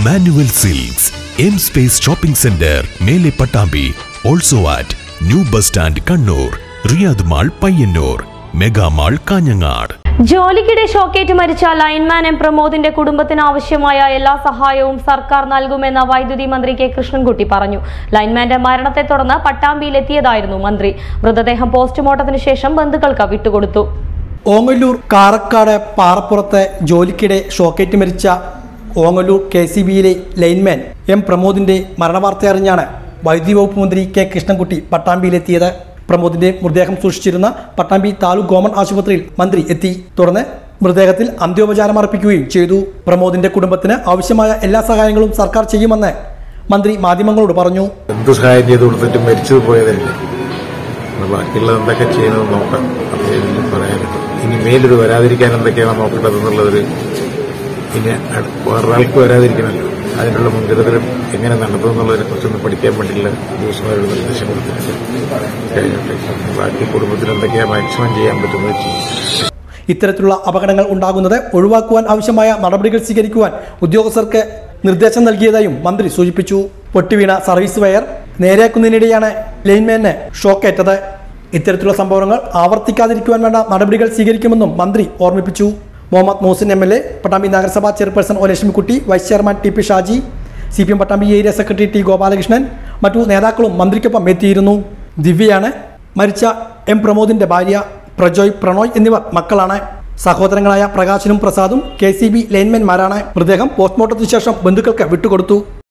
manual silks M space shopping centre മേലെ Pattambi also at new bus stand Kannur Riyadh mall Payyanur mega mall Kanhangad ജോലിക്കിടെ ഷോക്കേറ്റ് മരിച്ച lineman M പ്രമോദിന്റെ കുടുംബത്തിന് ആവശ്യമായ എല്ലാ സഹായവും സർക്കാർ നൽകുമെന്ന് വൈദ്യുതി മന്ത്രി കെ കൃഷ്ണൻകുട്ടി പറഞ്ഞു ലൈൻമാന്റെ മരണത്തെ തുടർന്ന് പട്ടാമ്പിയിലെത്തിയതായിരുന്നു മന്ത്രി മൃതദേഹം പോസ്റ്റ്മോർട്ടത്തിന് ശേഷം ബന്ധുക്കൾക്ക് വിട്ടുകൊടുത്തു ഓങ്ങല്ലൂർ കാറക്കാട് പാറപ്പുറത്ത് ജോലിക്കിടെ ഷോക്കേറ്റ് മരിച്ച ഓങ്ങല്ലൂർ കെ സി ബിയിലെ ലൈൻമാൻ എം പ്രമോദിന്റെ മരണവാർത്ത അറിഞ്ഞാണ് വൈദ്യുതി വകുപ്പ് മന്ത്രി കെ കൃഷ്ണൻകുട്ടി പട്ടാമ്പിയിലെത്തിയത് പ്രമോദിന്റെ മൃതദേഹം സൂക്ഷിച്ചിരുന്ന പട്ടാമ്പി താലൂക്ക് ഗവൺമെന്റ് ആശുപത്രിയിൽ മന്ത്രി എത്തി തുടർന്ന് മൃതദേഹത്തിൽ അന്ത്യോപചാരം അർപ്പിക്കുകയും ചെയ്തു പ്രമോദിന്റെ കുടുംബത്തിന് ആവശ്യമായ എല്ലാ സഹായങ്ങളും സർക്കാർ ചെയ്യുമെന്ന് മന്ത്രി മാധ്യമങ്ങളോട് പറഞ്ഞു എന്ത് സഹായം ചെയ്ത് കൊടുത്തിട്ട് മരിച്ചു പോയതല്ലേ അപ്പൊ ബാക്കിയുള്ളത് എന്തൊക്കെ ചെയ്യുന്നത് നോക്കാം അതേ എനിക്ക് പറയാനുള്ളൂ ഇനി മേലൊരു വരാതിരിക്കാൻ എന്തൊക്കെയാണ് നോക്കേണ്ടത് എന്നുള്ളതൊരു ഇനി അ- വേറൊരാൾക്ക് വരാതിരിക്കണമല്ലോ അതിനുള്ള മുൻകരുതലും എങ്ങനെ നടത്തും എന്നുള്ളതിനെ കുറിച്ചൊന്ന് പഠിക്കാൻ വേണ്ടിയുള്ള ദിവസമായൊരു നിർദ്ദേശം കൊടുത്തിട്ടുണ്ട് കഴിഞ്ഞിട്ട് ബാക്കി കുടുംബത്തിന് എന്തൊക്കെയാണ് മാക്സിമം ചെയ്യാൻ പറ്റുന്നത് ചെയ്യും ഇത്തരത്തിലുള്ള അപകടങ്ങൾ ഉണ്ടാകുന്നത് ഒഴിവാക്കുവാൻ ആവശ്യമായ നടപടികൾ സ്വീകരിക്കുവാൻ ഉദ്യോഗസ്ഥർക്ക് നിർദ്ദേശം നൽകിയതായും മന്ത്രി സൂചിപ്പിച്ചു പൊട്ടിവീണ സർവീസ് വയർ നേരെയാക്കുന്നതിനിടെയാണ് ലൈൻമാന് ഷോക്കേറ്റത് ഇത്തരത്തിലുള്ള സംഭവങ്ങൾ ആവർത്തിക്കാതിരിക്കുവാൻ വേണ്ട നടപടികൾ സ്വീകരിക്കുമെന്നും മന്ത്രി ഓർമ്മിപ്പിച്ചു Muhammad Mohsin M L A Pattambi നഗരസഭാ chairperson O Lakshmikutty vice chairman T P Shaji C P M Pattambi area secretary T Gopalakrishnan മറ്റു നേതാക്കളും മന്ത്രിക്കൊപ്പം എത്തിയിരുന്നു ദിവ്യയാണ് മരിച്ച എം പ്രമോദിന്റെ ഭാര്യ പ്രജോയ് പ്രണോയ് എന്നിവർ മക്കളാണ് സഹോദരങ്ങളായ പ്രകാശനും പ്രസാദും കെ സി ബി ലൈൻമെൻമാരാണ് മൃതദേഹം പോസ്റ്റ്മോർട്ടത്തിന് ശേഷം ബന്ധുക്കൾക്ക് വിട്ടുകൊടുത്തു